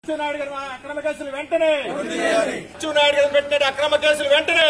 అచ్చెన్నాయుడు గారి అక్రమ కేసులు వెంటనే అచ్చెన్నాయుడు గారు పెట్టిన అక్రమ కేసులు వెంటనే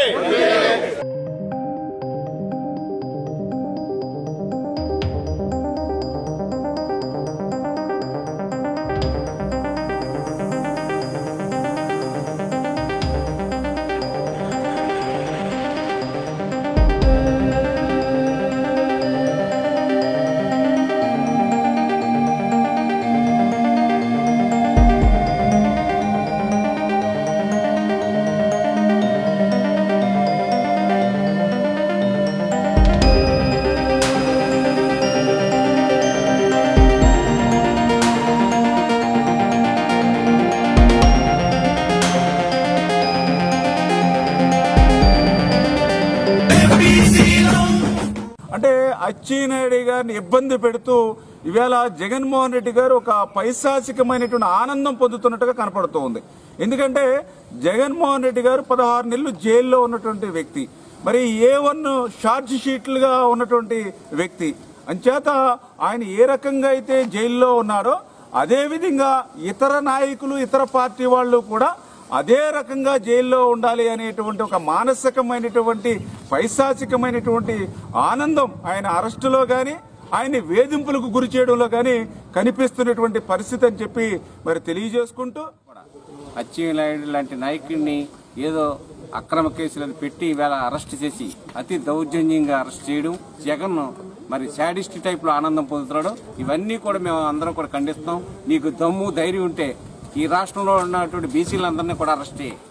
అంటే అచ్చెన్నాయుడు గారిని ఇబ్బంది పెడుతూ ఈవేళ జగన్మోహన్ రెడ్డి గారు ఒక పైశాచికమైనటువంటి ఆనందం పొందుతున్నట్టుగా కనపడుతూ ఉంది ఎందుకంటే జగన్మోహన్ రెడ్డి గారు పదహారు నెలలు జైల్లో ఉన్నటువంటి వ్యక్తి మరి ఏ వన్ షార్జ్ షీట్లుగా ఉన్నటువంటి వ్యక్తి అంచేత ఆయన ఏ రకంగా అయితే జైల్లో ఉన్నారో అదే విధంగా ఇతర నాయకులు ఇతర పార్టీ వాళ్ళు కూడా అదే రకంగా జైల్లో ఉండాలి అనేటువంటి ఒక మానసికమైనటువంటి పైశాచికమైనటువంటి ఆనందం ఆయన అరెస్టులో గాని ఆయన వేధింపులకు గురి చేయడంలో గాని కనిపిస్తున్నటువంటి పరిస్థితి అని చెప్పి మరి తెలియజేసుకుంటూ అచ్చెన్నాయుడు లాంటి నాయకుడిని ఏదో అక్రమ కేసులను పెట్టి ఈవేళ అరెస్ట్ చేసి అతి దౌర్జన్యంగా అరెస్ట్ చేయడం జగన్ మరి శాడిస్ట్ టైప్ లో ఆనందం పొందుతున్నాడు ఇవన్నీ కూడా మేము అందరం కూడా ఖండిస్తాం నీకు దమ్ము ధైర్యం ఉంటే ఈ రాష్ట్రంలో ఉన్నటువంటి బీసీలందరినీ కూడా అరెస్ట్ చేయి